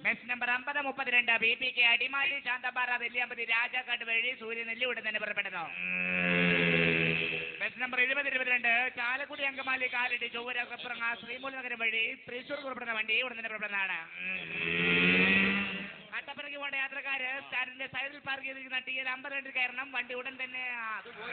Bus number അമ്പത് മുപ്പത്തിരണ്ട് B P K Adimali Santhapara Nelliyampathy Rajakkad വഴി സൂര്യനെല്ലി ഉടൻ തന്നെ പുറപ്പെടുന്നു ബസ് നമ്പർ എഴുപത് ഇരുപത്തിരണ്ട് ചാലക്കുടി അങ്കമാലി കാലടി ചൊവ്വര കപ്പുറങ്ങ ശ്രീമൂലനഗരം വഴി തൃശൂർ പുറപ്പെടുന്ന വണ്ടി ഉടൻ തന്നെ പുറപ്പെടുന്നതാണ് കട്ടപ്പനയ്ക്ക് പോകേണ്ട യാത്രക്കാര് സ്റ്റാൻഡിന്റെ സൈഡിൽ പാർക്ക് ചെയ്തിരിക്കുന്ന ടി എൽ അമ്പത് രണ്ട് കയറണം വണ്ടി ഉടൻ തന്നെ ആ, അത് പോയി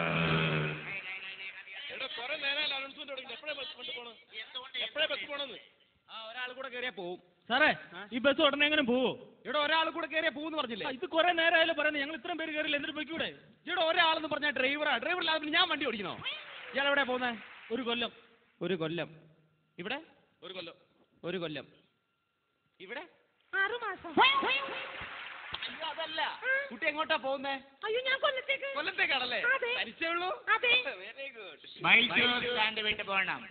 എടാ കുറെ നേരം അനൗൺസ്മെന്റ് തുടങ്ങി എപ്പോഴാ ബസ് കൊണ്ട് പോണത് എപ്പോഴാ ബസ് പോണെന്ന് ആ ഒരാൾ കൂടെ കയറിയാ പോവും സാറേ ഈ ബസ് ഉടനെ എങ്ങനെ പോവോ ഇവിടെ ഒരാൾ കൂടെ കയറിയാ പോവും പറഞ്ഞില്ലേ ആ, ഇത് കുറെ നേരമായാലും പറയുന്നത് ഞങ്ങൾ ഇത്രയും പേര് കയറില്ല എന്നിട്ട് പോയിക്കൂടെ ഇവിടെ ഒരാളെന്ന് പറഞ്ഞാൽ ഡ്രൈവറാ ഡ്രൈവർ ഇല്ലാതെ പിന്നെ ഞാൻ വണ്ടി ഓടിക്കണോ ഇയാൾ എവിടെയാ പോകുന്നത് ഒരു കൊല്ലം ഒരു കൊല്ലം ഇവിടെ ഒരു കൊല്ലം ഒരു കൊല്ലം ഇവിടെ ആറു മാസം അയ്യോ അതല്ല കുട്ടി എങ്ങോട്ടാ പോകുന്നേ അയ്യോ ഞാൻ കൊല്ലത്തേക്ക് കൊല്ലത്തേക്കാണല്ലേ അതെ. പരിചയേ ഉള്ളൂ അതെ. വെരി ഗുഡ് മൈസൂർ സ്റ്റാൻഡ് വിട്ട് പോകണം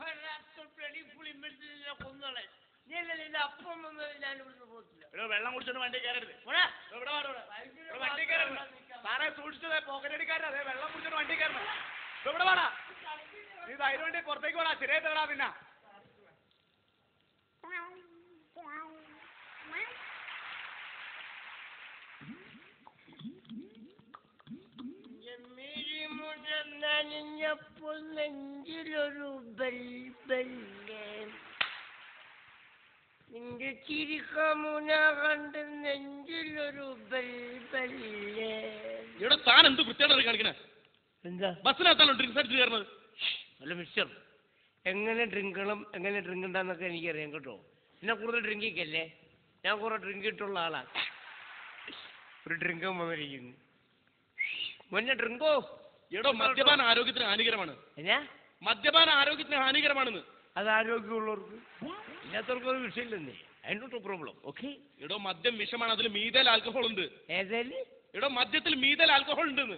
എടോ വെള്ളം കുടിച്ചോണ്ട് വണ്ടി കയറരുത് ഇവിടെ വാ, ഇവിടെ വാ. ഇവിടെ വണ്ടി കയറരുത് സാറേ സൂക്ഷിച്ചത് പോക്കറ്റടിക്കാരൻ അതെ വെള്ളം കുടിച്ചോണ്ട് വണ്ടി കയറണം ഇപ്പൊ ഇവിടെ വാടാ നീ ധൈര്യം വേണ്ടി പുറത്തേക്ക് പോടാ ശരിയായി തരാ പിന്നെ നനഞ്ഞപ്പോൾ നെഞ്ചിലൊരു ബൽബല്ലേ നിന്റെ ചിരിക്കമുന കണ്ട് നെഞ്ചിലൊരു ബൽബല്ലേ ഇവിടെ താൻ എന്ത് വൃത്തിയാണ് കാണിക്കണേ എന്താ ബസ്സിനകത്താണോ ഡ്രിങ്ക്സ് അടിച്ച് കയറുന്നത് അല്ല മിസ്റ്റർ എങ്ങനെ ഡ്രിങ്ക് ചെയ്യണം എങ്ങനെ ഡ്രിങ്ക് ഉണ്ടാന്നൊക്കെ എനിക്കറിയാം കേട്ടോ എന്നെ കൂടുതൽ ഡ്രിങ്കിക്കല്ലേ ഞാൻ കുറെ ഡ്രിങ്ക് ഇട്ടുള്ള ആളാ ഒരു ഡ്രിങ്ക് വന്നിരിക്കുന്നു മുന്നേ ഡ്രിങ്കോ എടോ മദ്യപാനം ആരോഗ്യത്തിന് ഹാനികരമാണ് എന്നാ മദ്യപാനം ആരോഗ്യത്തിന് ഹാനികരമാണെന്ന് അത് ആരോഗ്യമുള്ളവർക്ക് ഇല്ലാത്തവർക്ക് അത് വിഷയമില്ലെന്നേ അതിനോട്ട് പ്രോബ്ലം ഓക്കെ എടോ മദ്യം വിഷമാണ് അതിൽ മീതൽ ആൽക്കഹോൾ ഉണ്ട് ഏതായാലും എടോ മദ്യത്തിൽ മീതൽ ആൽക്കഹോൾ ഉണ്ടെന്ന്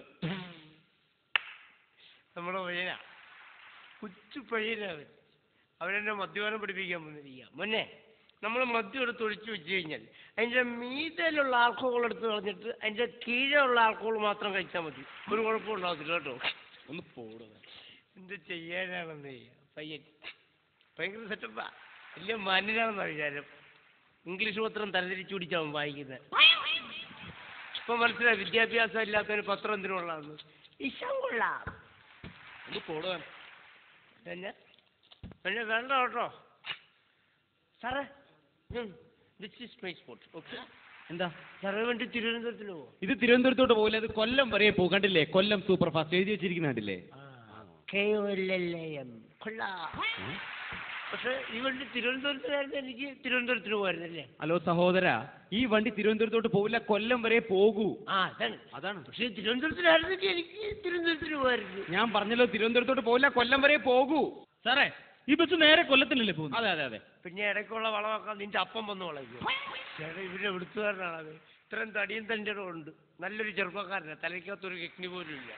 നമ്മുടെ പയ്യനാ കൊച്ചു പയ്യനാ അവൻ അവരെന്നെ മദ്യപാനം പഠിപ്പിക്കാൻ വന്നിരിക്കുക മോനെ നമ്മൾ മദ്യം എടുത്ത് ഒഴിച്ചു വെച്ച് കഴിഞ്ഞാൽ അതിൻ്റെ മീതയിലുള്ള ആൽക്കഹോൾ എടുത്ത് കളഞ്ഞിട്ട് അതിൻ്റെ കീഴെയുള്ള ആൽക്കഹോൾ മാത്രം കഴിച്ചാൽ മതി ഒരു കുഴപ്പം ഉണ്ടാകത്തില്ല കേട്ടോ ഒന്ന് പോടുക എന്ത് ചെയ്യാനാണെന്നേ പയ്യൻ ഭയങ്കര സെറ്റപ്പാ വലിയ മാന്യനാണെന്നാ വിചാരം ഇംഗ്ലീഷ് പത്രം തലതിരിച്ചു പിടിച്ചാവും വായിക്കുന്നത് ഇപ്പൊ മനസ്സിലായി വിദ്യാഭ്യാസം ഇല്ലാത്തവന് പത്രം എന്തിനുള്ളതെന്ന് ഇഷ്ടം കൊള്ളാം ഒന്ന് പോടുക പിന്നെ പിന്നെ വേണ്ട കേട്ടോ സാറേ this is my spot okay എന്താ സാറേ വേണ്ടി തിരുവനന്തപുരത്തിന് പോകും ഇത് തിരുവനന്തപുരത്തോട്ട് പോകില്ല ഇത് കൊല്ലം വരെ പോകും കണ്ടില്ലേ കൊല്ലം സൂപ്പർ ഫാസ്റ്റ് എഴുതി വെച്ചിരിക്കുന്ന കണ്ടില്ലേ K O L L A M കൊള്ളാം പക്ഷെ ഈ വണ്ടി തിരുവനന്തപുരത്തിനായിരുന്നു എനിക്ക് തിരുവനന്തപുരത്തിന് പോകായിരുന്നല്ലേ ഹലോ സഹോദര ഈ വണ്ടി തിരുവനന്തപുരത്തോട്ട് പോകില്ല കൊല്ലം വരെ പോകൂ ആ അതാണ് അതാണ് പക്ഷെ തിരുവനന്തപുരത്തിനായിരുന്നെങ്കിൽ എനിക്ക് തിരുവനന്തപുരത്തിന് പോകായിരുന്നു ഞാൻ പറഞ്ഞല്ലോ തിരുവനന്തപുരത്തോട്ട് പോകില്ല കൊല്ലം വരെ പോകൂ സാറേ ഈ ബസ് നേരെ കൊല്ലത്തിലല്ലേ പോകുന്നത് അതെ അതെ അതെ പിന്നെ ഇടയ്ക്കുള്ള വളമൊക്കെ നിന്റെ അപ്പം വന്ന് വളയ്ക്കും ചേട്ടാ ഇവര് എടുത്തുകാരനാണ് അത് ഇത്രയും തടിയും തൻ്റെ ഉണ്ട് നല്ലൊരു ചെറുപ്പക്കാരനാണ് തലയ്ക്കകത്തൊരു കിഡ്നി പോലും ഇല്ല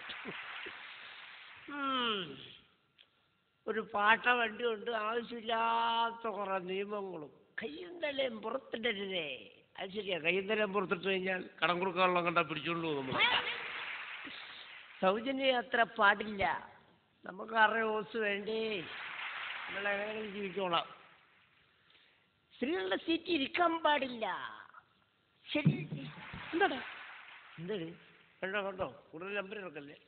ഉം. ഒരു പാട്ട വണ്ടിയുണ്ട് ആവശ്യമില്ലാത്ത കുറെ നിയമങ്ങളും കയ്യും തലയും പുറത്തിടരുതേ അത് ശരിയാ കയ്യും തലയും പുറത്തിട്ട് കഴിഞ്ഞാൽ കടം കൊടുക്കാനുള്ള കണ്ടാ പിടിച്ചോണ്ട് പോകും നമ്മൾ സൗജന്യ യാത്ര പാടില്ല നമുക്ക് അറേ ഓസ് വേണ്ടേ നമ്മൾ എങ്ങനെ ജീവിച്ചോളാം സ്ത്രീകളുടെ സീറ്റ് ഇരിക്കാൻ പാടില്ല ശരി എന്താണ് എന്താണ് കണ്ടോ കണ്ടോ കൂടുതൽ നമ്പർ എടുക്കല്ലേ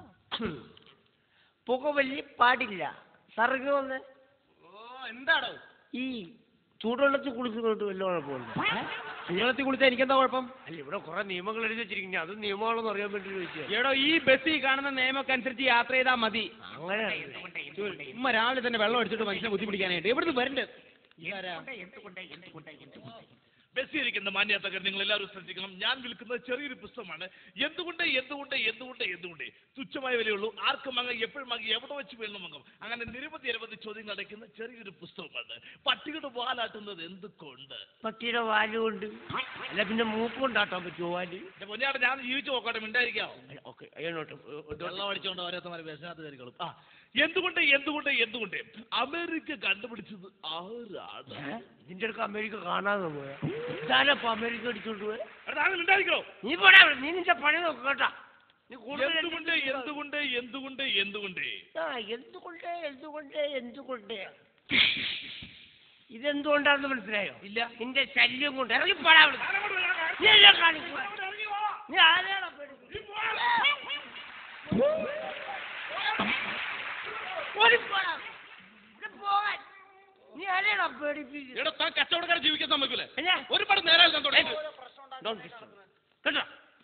പുകവലി പാടില്ല സാറിങ്ങ് വന്ന് ഓ എന്താടോ ഈ ചൂടുവെള്ളത്തിൽ കുളിച്ചുകൊണ്ട് വല്ല കുഴപ്പമുണ്ട് നീളത്തിൽ കുളിച്ചാൽ എനിക്കെന്താ കുഴപ്പം അല്ല ഇവിടെ കുറെ നിയമങ്ങൾ എഴുതി വെച്ചിരിക്കുന്നു അത് നിയമമാണെന്ന് അറിയാൻ വേണ്ടി ചോദിക്കുക എടോ ഈ ബസ്സിൽ കാണുന്ന നിയമമൊക്കെ അനുസരിച്ച് യാത്ര ചെയ്താൽ മതി അങ്ങനെ ഉമ്മ രാവിലെ തന്നെ വെള്ളം അടിച്ചിട്ട് മനുഷ്യനെ ബുദ്ധിമുട്ടിക്കാനായിട്ട് എവിടുന്ന് വരണ്ടേ ബസ്സിൽ ഇരിക്കുന്ന മാന്യാത്തകർ നിങ്ങൾ എല്ലാവരും ശ്രദ്ധിക്കണം ഞാൻ വിൽക്കുന്നത് ചെറിയൊരു പുസ്തകമാണ് എന്തുകൊണ്ട് എന്തുകൊണ്ട് എന്തുകൊണ്ട് എന്തുകൊണ്ട് തുച്ഛമായ വിലയുള്ളൂ ആർക്കും വാങ്ങാം എപ്പോഴും വാങ്ങി എവിടെ വെച്ച് വേണം വാങ്ങാം അങ്ങനെ നിരവധി നിരവധി ചോദ്യങ്ങൾ അടയ്ക്കുന്ന ചെറിയൊരു പുസ്തകമാണ് പട്ടികളുടെ വാലാട്ടുന്നത് എന്തുകൊണ്ട് പട്ടിയുടെ വാല് കൊണ്ട് അല്ല പിന്നെ മൂക്ക് കൊണ്ടാട്ടാൻ പറ്റുമോ വാല് എന്റെ പൊന്നാട് ഞാൻ ജീവിച്ചു നോക്കട്ടെ മിണ്ടായിരിക്കാമോ ഓക്കെ അയ്യോട്ട് വെള്ളം അടിച്ചോണ്ട് ഓരോരുത്തമാര് ബസ്സിനകത്ത് കയറിക്കളും ആ എന്തുകൊണ്ട് എന്തുകൊണ്ട് എന്തുകൊണ്ട് അമേരിക്ക കണ്ടുപിടിച്ചത് ആരാണ് ഇതിന്റെ അടുക്ക് അമേരിക്ക കാണാതെ പോയാ ഇതാരപ്പ അമേരിക്ക അടിച്ചോണ്ട് പോയ എടാ, താങ്കൾ മിണ്ടായിരിക്കോ നീ പോടാ അവിടെ. നീ നിന്റെ പണി നോക്ക് കേട്ടാ നീ കൂടുതൽ എന്തുകൊണ്ട് എന്തുകൊണ്ട് എന്തുകൊണ്ട് എന്തുകൊണ്ട് ആ എന്തുകൊണ്ട് എന്തുകൊണ്ട് എന്തുകൊണ്ട് ഇതെന്തുകൊണ്ടാണെന്ന് മനസ്സിലായോ ഇല്ല നിന്റെ ശല്യം കൊണ്ട് ഇറങ്ങി പോടാ അവിടുന്ന്. നീ എന്നെ കാണിക്കുവാ. നീ ആരെയാടാ പേടിപ്പിക്കുന്നത്? ഓടിപ്പോടാ. ഇവിടെ പോകാൻ. നീ ആരെയാടാ പേടിപ്പിക്കുന്നത്? എടാ താൻ കച്ചവടക്കാരെ ജീവിക്കാൻ സമ്മതിക്കൂലേ എന്നാ? ഒരുപാട് നേരം താൻ തുടങ്ങി Don't disturb. കേട്ടോ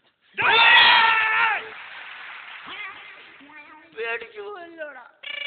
പേടിച്ചു പോയല്ലോടാ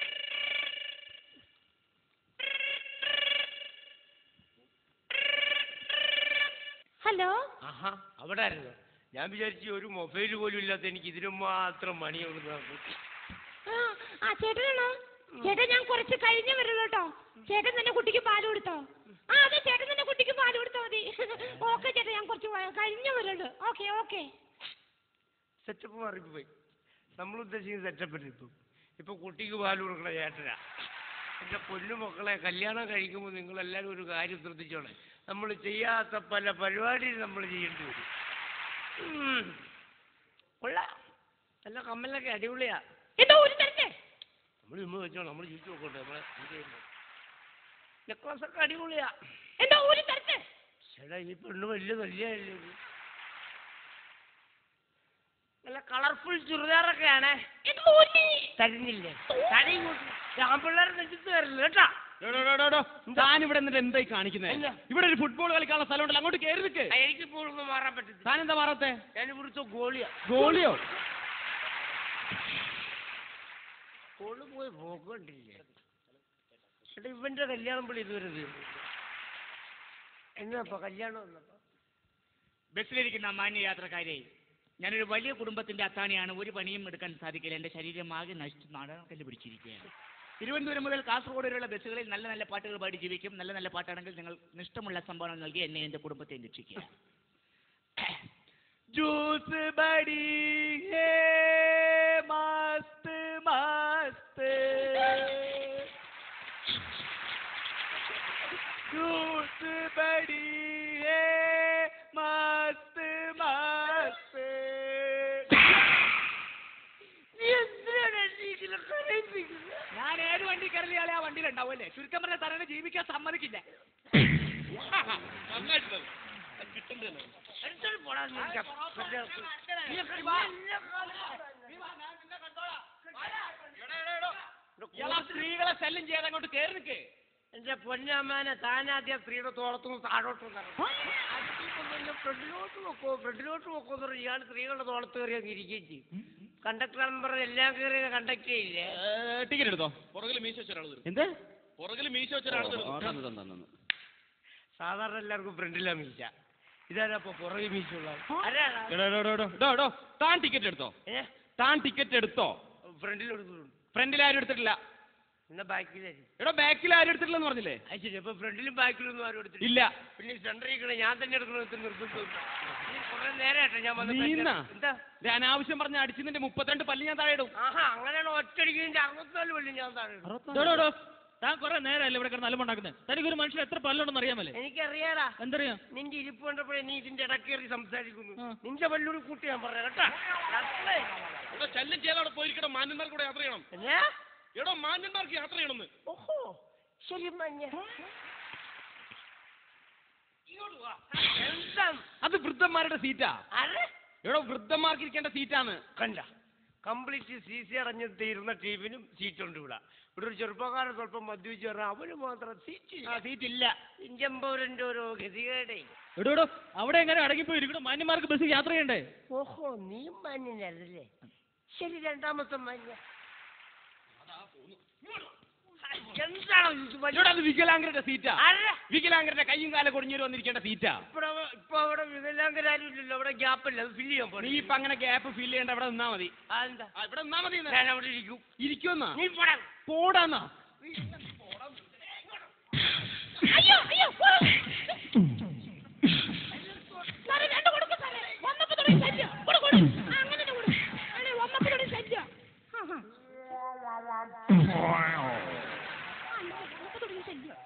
ഹലോ ആഹാ അവിടെ ആയിരുന്നു ഞാൻ വിചാരിച്ചു ഒരു മൊബൈൽ പോലും ഇല്ലാത്ത എനിക്ക് ഇതിനു മാത്രം മണിയുള്ളൂ ആ ആ ചേട്ടനാണോ ചേട്ടൻ ഞാൻ കുറച്ച് കഴിഞ്ഞേ വരുള്ളൂ കേട്ടോ ചേട്ടൻ തന്നെ കുട്ടിക്ക് പാല് കൊടുത്തോ ആ അതെ ചേട്ടൻ തന്നെ കുട്ടിക്ക് പാല് കൊടുത്താൽ മതി ഓക്കെ ചേട്ടാ ഞാൻ കുറച്ച് വ- കഴിഞ്ഞേ വരുള്ളൂ ഓക്കെ ഓക്കെ സെറ്റപ്പ് മാറിപ്പോയി നമ്മൾ ഉദ്ദേശിക്കുന്ന സെറ്റപ്പ് ഇപ്പം ഇപ്പൊ കുട്ടിക്ക് പാല് കൊടുക്കണ ചേട്ടനാ എന്റെ പൊന്നു മക്കളെ കല്യാണം കഴിക്കുമ്പോൾ നിങ്ങൾ എല്ലാവരും ഒരു കാര്യം ശ്രദ്ധിച്ചോളെ നമ്മൾ ചെയ്യാത്ത പല പരിപാടിയും നമ്മൾ ചെയ്യേണ്ടി വരും ഉം. കൊള്ളാം നല്ല കമ്മലൊക്കെ അടിപൊളിയാ എന്തോ ഒരു തരട്ടെ നമ്മൾ ഇമ്മ വെച്ചോ നമ്മൾ ജീവിച്ചു നോക്കട്ടെ നമ്മളെ നെക്ലസ് ഒക്കെ അടിപൊളിയാ എന്തോ ഒരു തരട്ടെ ചേട്ടാ ഈ പെണ്ണ് വലിയ നല്ലതല്ലേ ഇത്? നല്ല കളർഫുൾ ചുരിദാറൊക്കെയാണേ എന്തോ ഒരു തരുന്നില്ലേ തടയും ആമ്പിള്ളേരെ നെഞ്ചത്ത് തരില്ല കേട്ടാ താൻ ഇവിടെ എന്നിട്ട് എന്തായി കാണിക്കുന്നത് എന്നാ? ഇവിടെ ഒരു ഫുട്ബോൾ കളിക്കാനുള്ള സ്ഥലമുണ്ടല്ലോ അങ്ങോട്ട് കയറി നിൽക്ക് ആ, എനിക്ക് ഇപ്പോൾ ഒന്നും മാറാൻ പറ്റത്തില്ല താൻ എന്താ മാറത്തെ ഞാൻ ഇവിടുത്തെ ഗോളിയാ ഗോളിയോ ഗോള് പോയി പോകണ്ടില്ലേ ചേട്ടാ ഇവന്റെ കല്യാണം വിളി ഇതുവരെ തീർന്നു എന്നപ്പോ കല്യാണം വന്നപ്പോ ബസ്സിലിരിക്കുന്ന മാന്യ യാത്രക്കാരെ ഞാനൊരു വലിയ കുടുംബത്തിന്റെ അത്താണിയാണ് ഒരു പണിയും എടുക്കാൻ സാധിക്കില്ല എന്റെ ശരീരം ആകെ നശിച്ച് നാടകല്ല് പിടിച്ചിരിക്കുകയാണ് തിരുവനന്തപുരം മുതൽ കാസർഗോഡ് വരെയുള്ള ബസ്സുകളിൽ നല്ല നല്ല പാട്ടുകൾ പാടി ജീവിക്കും നല്ല നല്ല പാട്ടാണെങ്കിൽ നിങ്ങൾ നിഷ്ഠമുള്ള സംഭാവന നൽകി എന്നെ എന്റെ കുടുംബത്തെ രക്ഷിക്കുക ജ്യൂസ് ബടി ഹേ മസ്ത് മസ്ത് ജ്യൂസ് ബടി ഹേ മസ്ത് മസ്ത് നീ എന്തിനാണ് എന്നെ ഇങ്ങനെ കരയിപ്പിക്കുന്നത്? ഞാൻ ഏത് വണ്ടി കയറിയാലേ ആ വണ്ടിയിൽ ഉണ്ടാവുമല്ലേ ചുരുക്കം പറഞ്ഞ തരണ ജീവിക്കാൻ സമ്മതിക്കില്ല എടുത്തോണ്ട് പോടാ നിനക്ക്. മറ്റേ- നീ ഒക്കെ എന്നെ ഇയാളാ സ്ത്രീകളെ ശല്യം ചെയ്യാതെ അങ്ങോട്ട് കയറി നിൽക്ക് എന്റെ പൊന്നമ്മാനെ താനാദ്യം സ്ത്രീയുടെ തോളത്തുനിന്ന് താഴോട്ട് ഫ്രണ്ടിലോട്ട് വെക്കോ ഫ്രണ്ടിലോട്ട് വെക്കോ എന്ന് പറഞ്ഞ് ഇയാൾ സ്ത്രീകളുടെ തോളത്ത് കയറി അങ്ങ് ഇരിക്കുകയും ചെയ്യും കണ്ടക്ടർ നമ്പർ എല്ലാം കയറി കണ്ടക്ട് ചെയ്യില്ലേ ടിക്കറ്റ് എടുത്തോ പുറകിൽ മീശ വെച്ച ഒരാൾ തരും എന്ത് പുറകിൽ മീശ വെച്ച ഒരാൾ തരും സാധാരണ എല്ലാവർക്കും ഫ്രണ്ടിലാ മീശ ഇതാരാ അപ്പൊ പുറകെ മീശുള്ള ആരാടാ എടോ, എടോ, എടോ, എടോ, എടോ, എടോ, താൻ ടിക്കറ്റ് എടുത്തോ ഏ താൻ ടിക്കറ്റ് എടുത്തോ ഫ്രണ്ടിലെടുക്കുന്നുണ്ട് ഫ്രണ്ടിൽ ആരും എടുത്തിട്ടില്ല എന്നാ ബാക്കിലായിരിക്കും എടോ ബാക്കിൽ ആരും എടുത്തിട്ടില്ലെന്ന് പറഞ്ഞില്ലേ അത് ശരി അപ്പൊ ഫ്രണ്ടിലും ബാക്കിലൊന്നും ആരും എടുത്തില്ല ഇല്ല പിന്നെ സെന്ററിൽ ഇരിക്കണ ഞാൻ തന്നെ എടുക്കണമെന്ന് നിർബന്ധം കുറെ നേരമായിട്ടോ ഞാൻ വന്ന് നീന്നാ? എന്താ ദേ, അനാവശ്യം പറഞ്ഞ അടിച്ചതിന്റെ മുപ്പത്തിരണ്ട് പല്ല് ഞാൻ താഴെ ഇടും ആഹാ അങ്ങനെയാണ് ഒറ്റടിക്കുന്നതിന്റെ അറുപത്തിനാല് കൊല്ലം ഞാൻ താഴെ ഇടും. എടോ, എടോ, താൻ കുറെ നേരമല്ലേ ഇവിടെ കിടന്ന് അലമ്പുണ്ടാക്കുന്നത് തനിക്കൊരു മനുഷ്യൻ എത്ര പല്ലുണ്ടെന്ന് അറിയാമല്ലേ എനിക്കറിയാടാ എന്തറിയാം നിന്റെ ഇരിപ്പ് കണ്ടപ്പോഴേ നീ ഇതിന്റെ ഇടയ്ക്ക് കയറി സംസാരിക്കുന്നു ആ. നിന്റെ പല്ലൂടി കൂട്ടി ഞാൻ പറയാം കേട്ടാ അത്രേ. ഇവിടെ ശല്യം ചെയ്യാതെ അവിടെ പോയിരിക്കണം മാന്യന്മാർക്ക് കൂടെ യാത്ര ചെയ്യണം എന്നാ? എടോ മാന്യന്മാർക്ക് യാത്ര ചെയ്യണമെന്ന് ഓഹോ ശരി മഞ്ഞ എന്താ അത് വൃദ്ധന്മാരുടെ സീറ്റാ അരെ എടോ വൃദ്ധന്മാർക്ക് ഇരിക്കേണ്ട സീറ്റാണ് കണ്ട കംപ്ലീറ്റ് സി സി അടഞ്ഞ് തീരുന്ന ടീമിനും സീറ്റുണ്ട് ഇവിടെ ഇവിടെ ഒരു ചെറുപ്പക്കാരൻ സ്വല്പം മദ്യപിച്ച് പറഞ്ഞാൽ അവന് മാത്രം സീറ്റ് സീറ്റ് ഇല്ല ഇന്ത്യൻ പൗരന്റെ ഓരോ ഗതികേടേ എടോ എടോ അവിടെ എങ്ങനെ അടങ്ങിപ്പോയി ഇരിക്കണം മാന്യന്മാർക്ക് ബസ്സിൽ യാത്ര ചെയ്യണ്ടേ ഓഹോ നീ മാന്യനല്ലേ ശരി രണ്ടാമത്തെ മാന്യ എന്താണോ ഇത് വലിയ- ഇവിടെ അത് വികലാംഗരുടെ സീറ്റാ ആരെ? വികലാംഗരുടെ കയ്യും കാലം കൊടിഞ്ഞേര് വന്നിരിക്കേണ്ട സീറ്റാ ഇവിടെ അവ- ഇപ്പൊ അവിടെ വികലാംഗരാരും ഇല്ലല്ലോ അവിടെ ഗ്യാപ്പില്ല അത് ഫില്ല് ചെയ്യാൻ നീ പോയി ഇപ്പൊ അങ്ങനെ ഗ്യാപ്പ് ഫിൽ ചെയ്യേണ്ട അവിടെ നിന്നാ മതി അതെന്താ ആ, ഇവിടെ നിന്നാ മതി ഞാൻ അവിടെ ഇരിക്കും ഇരിക്കുമെന്നാ നീ പോടാ പോടാന്നാ അയ്യോ അയ്യോ പോ. സാറേ രണ്ട് കൊടുക്കും സാറേ വന്നപ്പോ തുടങ്ങി ശല്യം കൊടു കൊടു ആ, അങ്ങനെ തന്നെ കൊടു അതെ വന്നപ്പോ തുടങ്ങി ശല്യം ആ, ആ. ആ, വന്നപ്പോ തുടങ്ങി ശല്യം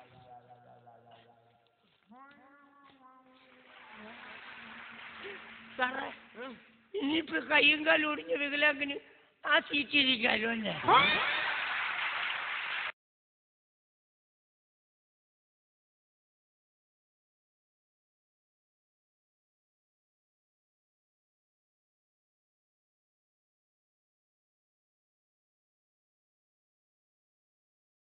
സാറേ ഇനിയിപ്പോ കയ്യും കാലും ഒടിഞ്ഞ വികലാംഗന് ആ സീറ്റ് ഇരിക്കാലോ അല്ലേ ആ